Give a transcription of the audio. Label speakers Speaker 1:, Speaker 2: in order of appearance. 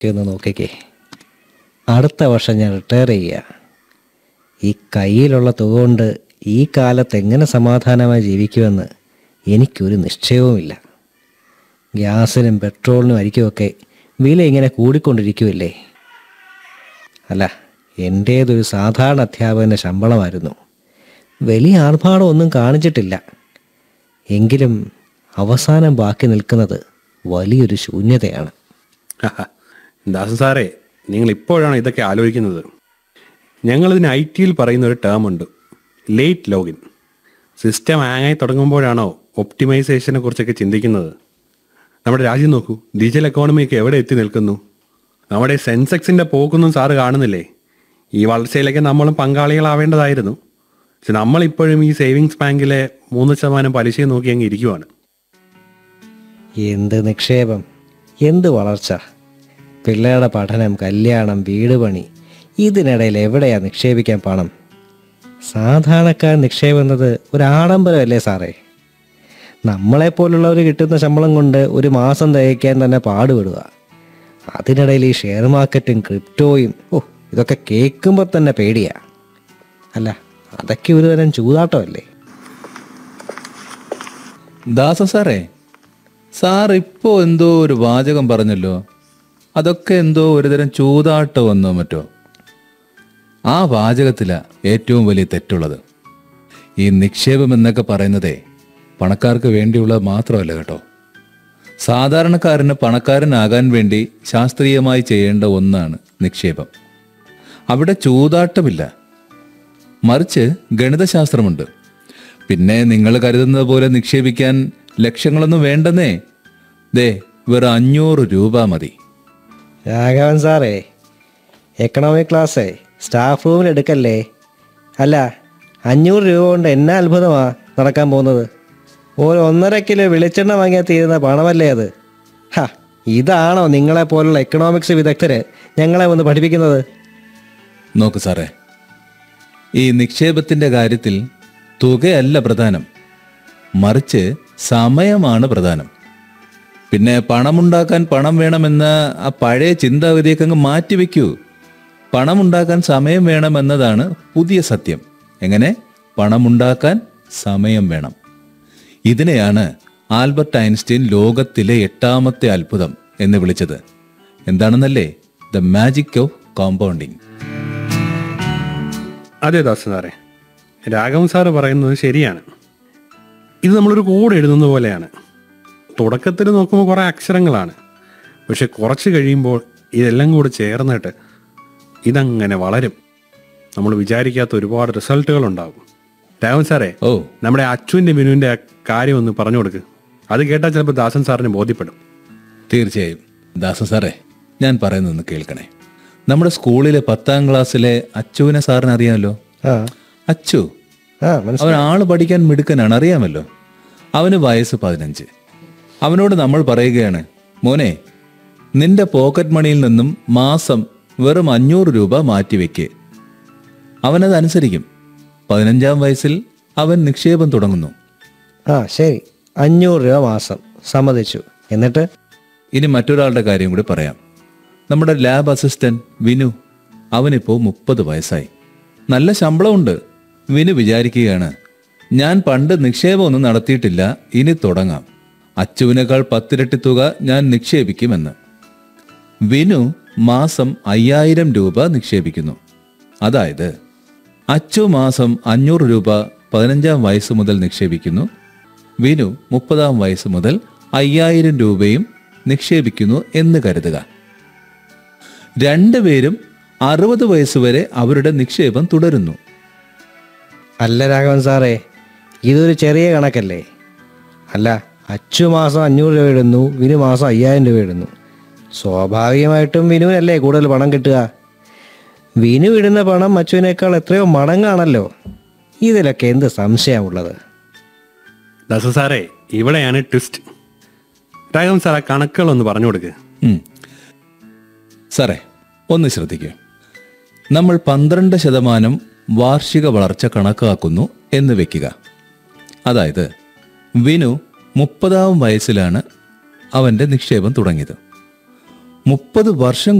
Speaker 1: ഒന്ന് നോക്കിക്കേ അടുത്ത വർഷം ഞാൻ റിട്ടയർ ചെയ്യുക ഈ കയ്യിലുള്ള തുക കൊണ്ട് ഈ കാലത്ത് എങ്ങനെ സമാധാനമായി ജീവിക്കുമെന്ന് എനിക്കൊരു നിശ്ചയവുമില്ല ഗ്യാസിനും പെട്രോളിനും അരിക്കുമൊക്കെ വില ഇങ്ങനെ കൂടിക്കൊണ്ടിരിക്കുമല്ലേ അല്ല എൻ്റേതൊരു സാധാരണ അധ്യാപകൻ്റെ ശമ്പളമായിരുന്നു വലിയ ആർഭാടമൊന്നും കാണിച്ചിട്ടില്ല എങ്കിലും അവസാനം ബാക്കി നിൽക്കുന്നത് വലിയൊരു ശൂന്യതയാണ്
Speaker 2: ദാസൻ സാറേ നിങ്ങൾ ഇപ്പോഴാണ് ഇതൊക്കെ ആലോചിക്കുന്നത് ഞങ്ങളിതിന് ഐ ടിയിൽ പറയുന്ന ഒരു ടേം ഉണ്ട് ലേറ്റ് ലോഗിൻ സിസ്റ്റം ഹാങ്ങായി തുടങ്ങുമ്പോഴാണോ ഒപ്റ്റിമൈസേഷനെ കുറിച്ചൊക്കെ ചിന്തിക്കുന്നത് നമ്മുടെ രാജ്യം നോക്കൂ ഡിജിറ്റൽ എക്കോണമിയൊക്കെ എവിടെ എത്തി നിൽക്കുന്നു നമ്മുടെ സെൻസെക്സിൻ്റെ പോക്കൊന്നും സാറ് കാണുന്നില്ലേ ഈ വളർച്ചയിലേക്ക് നമ്മളും പങ്കാളികളാവേണ്ടതായിരുന്നു പക്ഷെ നമ്മളിപ്പോഴും ഈ സേവിങ്സ് ബാങ്കിലെ മൂന്ന് ശതമാനം പലിശയും നോക്കി അങ്ങ് ഇരിക്കുവാണ്
Speaker 1: എന്ത് നിക്ഷേപം എന്ത് വളർച്ച പിള്ളേരുടെ പഠനം കല്യാണം വീട് പണി ഇതിനിടയിൽ എവിടെയാ നിക്ഷേപിക്കാൻ പണം സാധാരണക്കാർ നിക്ഷേപം എന്നത് ഒരു ആഡംബരമല്ലേ സാറേ നമ്മളെപ്പോലുള്ളവർ കിട്ടുന്ന ശമ്പളം കൊണ്ട് ഒരു മാസം തികയ്ക്കാൻ തന്നെ പാടുപെടുക അതിനിടയിൽ ഈ ഷെയർ മാർക്കറ്റും ക്രിപ്റ്റോയും ഓ ഇതൊക്കെ കേൾക്കുമ്പോൾ തന്നെ പേടിയാ അല്ല അതൊക്കെ ഒരു തരം ചൂതാട്ടമല്ലേ
Speaker 3: ദാസ സാറേ സാർ ഇപ്പോൾ എന്തോ ഒരു വാചകം പറഞ്ഞല്ലോ അതൊക്കെ എന്തോ ഒരുതരം ചൂതാട്ടമെന്നോ മറ്റോ ആ വാചകത്തിലാ ഏറ്റവും വലിയ തെറ്റുള്ളത് ഈ നിക്ഷേപം എന്നൊക്കെ പറയുന്നതേ പണക്കാർക്ക് വേണ്ടിയുള്ളത് മാത്രമല്ല കേട്ടോ സാധാരണക്കാരന് പണക്കാരനാകാൻ വേണ്ടി ശാസ്ത്രീയമായി ചെയ്യേണ്ട ഒന്നാണ് നിക്ഷേപം അവിടെ ചൂതാട്ടമില്ല മറിച്ച് ഗണിതശാസ്ത്രമുണ്ട് പിന്നെ നിങ്ങൾ കരുതുന്നത് പോലെ നിക്ഷേപിക്കാൻ ലക്ഷങ്ങളൊന്നും വേണ്ടെന്നേ ദേ വെറും അഞ്ഞൂറ് രൂപ മതി
Speaker 1: രാഘവൻ സാറേ എക്കണോമിക് ക്ലാസ്സേ സ്റ്റാഫ് റൂമിൽ എടുക്കല്ലേ അല്ല അഞ്ഞൂറ് രൂപ കൊണ്ട് എന്നാ അത്ഭുതമാ നടക്കാൻ പോകുന്നത് ഒരു ഒന്നര കിലോ വെളിച്ചെണ്ണ വാങ്ങിയാൽ തീരുന്ന പണമല്ലേ അത് ഹാ ഇതാണോ നിങ്ങളെ പോലുള്ള എക്കണോമിക്സ് വിദഗ്ധര് ഞങ്ങളെ ഒന്ന് പഠിപ്പിക്കുന്നത്
Speaker 3: നോക്ക് സാറേ ഈ നിക്ഷേപത്തിന്റെ കാര്യത്തിൽ തുകയല്ല പ്രധാനം മറിച്ച് സമയമാണ് പ്രധാനം പിന്നെ പണമുണ്ടാക്കാൻ പണം വേണമെന്ന ആ പഴയ ചിന്താഗതിയൊക്കെ അങ്ങ് മാറ്റിവെക്കൂ പണമുണ്ടാക്കാൻ സമയം വേണമെന്നതാണ് പുതിയ സത്യം എങ്ങനെ പണമുണ്ടാക്കാൻ സമയം വേണം ഇതിനെയാണ് ആൽബർട്ട് ഐൻസ്റ്റീൻ ലോകത്തിലെ എട്ടാമത്തെ അത്ഭുതം എന്ന് വിളിച്ചത് എന്താണെന്നല്ലേ ദ മാജിക് ഓഫ് കോമ്പൗണ്ടിങ്
Speaker 2: അതെ ദാസൻ സാറേ രാഘവൻ സാറ് പറയുന്നത് ശരിയാണ് ഇത് നമ്മളൊരു കോഡ് എഴുതുന്ന പോലെയാണ് തുടക്കത്തിൽ നോക്കുമ്പോൾ കുറേ അക്ഷരങ്ങളാണ് പക്ഷെ കുറച്ച് കഴിയുമ്പോൾ ഇതെല്ലാം കൂടി ചേർന്നിട്ട് ഇതങ്ങനെ വളരും നമ്മൾ വിചാരിക്കാത്ത ഒരുപാട് റിസൾട്ടുകൾ ഉണ്ടാകും രാഘവൻ സാറേ
Speaker 3: ഓ
Speaker 2: നമ്മുടെ അച്ചുവിൻ്റെ ബിനുവിൻ്റെ ആ കാര്യം ഒന്ന് പറഞ്ഞു കൊടുക്ക് അത് കേട്ടാൽ ചിലപ്പോൾ ദാസൻ സാറിന് ബോധ്യപ്പെടും
Speaker 3: തീർച്ചയായും ദാസ സാറേ ഞാൻ പറയുന്നൊന്ന് കേൾക്കണേ നമ്മുടെ സ്കൂളിലെ പത്താം ക്ലാസ്സിലെ അച്ചുവിനെ സാറിന് അറിയാമല്ലോ
Speaker 1: ആ
Speaker 3: അച്ചു
Speaker 1: ആ മനസ്സിലായി
Speaker 3: അവൻ ആള് പഠിക്കാൻ മിടുക്കനാണ് അറിയാമല്ലോ അവന് വയസ്സ് പതിനഞ്ച് അവനോട് നമ്മൾ പറയുകയാണ് മോനെ നിന്റെ പോക്കറ്റ് മണിയിൽ നിന്നും മാസം വെറും അഞ്ഞൂറ് രൂപ മാറ്റിവെക്ക് അവനത് അനുസരിക്കും പതിനഞ്ചാം വയസ്സിൽ അവൻ നിക്ഷേപം തുടങ്ങുന്നു
Speaker 1: ആ ശരി അഞ്ഞൂറ് രൂപ മാസം സമ്മതിച്ചു എന്നിട്ട്
Speaker 3: ഇനി മറ്റൊരാളുടെ കാര്യം കൂടി പറയാം നമ്മുടെ ലാബ് അസിസ്റ്റന്റ് വിനു അവനിപ്പോൾ മുപ്പത് വയസ്സായി നല്ല ശമ്പളമുണ്ട് വിനു വിചാരിക്കുകയാണ് ഞാൻ പണ്ട് നിക്ഷേപമൊന്നും നടത്തിയിട്ടില്ല ഇനി തുടങ്ങാം അച്ചുവിനേക്കാൾ പത്തിരട്ടി തുക ഞാൻ നിക്ഷേപിക്കുമെന്ന് വിനു മാസം അയ്യായിരം രൂപ നിക്ഷേപിക്കുന്നു അതായത് അച്ചു മാസം അഞ്ഞൂറ് രൂപ പതിനഞ്ചാം വയസ്സ് മുതൽ നിക്ഷേപിക്കുന്നു വിനു മുപ്പതാം വയസ്സ് മുതൽ അയ്യായിരം രൂപയും നിക്ഷേപിക്കുന്നു എന്ന് കരുതുക രണ്ടുപേരും അറുപത് വയസ്സ് വരെ അവരുടെ നിക്ഷേപം തുടരുന്നു
Speaker 1: അല്ല രാഘവൻ സാറേ ഇതൊരു ചെറിയ കണക്കല്ലേ അല്ല അച്ചു മാസം അഞ്ഞൂറ് രൂപ ഇടുന്നു വിനു മാസം അയ്യായിരം രൂപ ഇടുന്നു സ്വാഭാവികമായിട്ടും വിനുവിനല്ലേ കൂടുതൽ പണം കിട്ടുക വിനു ഇടുന്ന പണം അച്ചുവിനേക്കാൾ എത്രയോ മടങ്ങാണല്ലോ ഇതിലൊക്കെ എന്ത് സംശയമുള്ളത്
Speaker 2: ദാസൻ സാറേ ഇവിടെയാണ് ട്വിസ്റ്റ് രാഘവൻ സാർ ആ കണക്കുകളൊന്ന് പറഞ്ഞു കൊടുക്ക്
Speaker 3: ഉം. സാറേ ഒന്ന് ശ്രദ്ധിക്കൂ നമ്മൾ പന്ത്രണ്ട് ശതമാനം വാർഷിക വളർച്ച കണക്കാക്കുന്നു എന്ന് വെക്കുക അതായത് വിനു മുപ്പതാം വയസ്സിലാണ് അവൻ്റെ നിക്ഷേപം തുടങ്ങിയത് മുപ്പത് വർഷം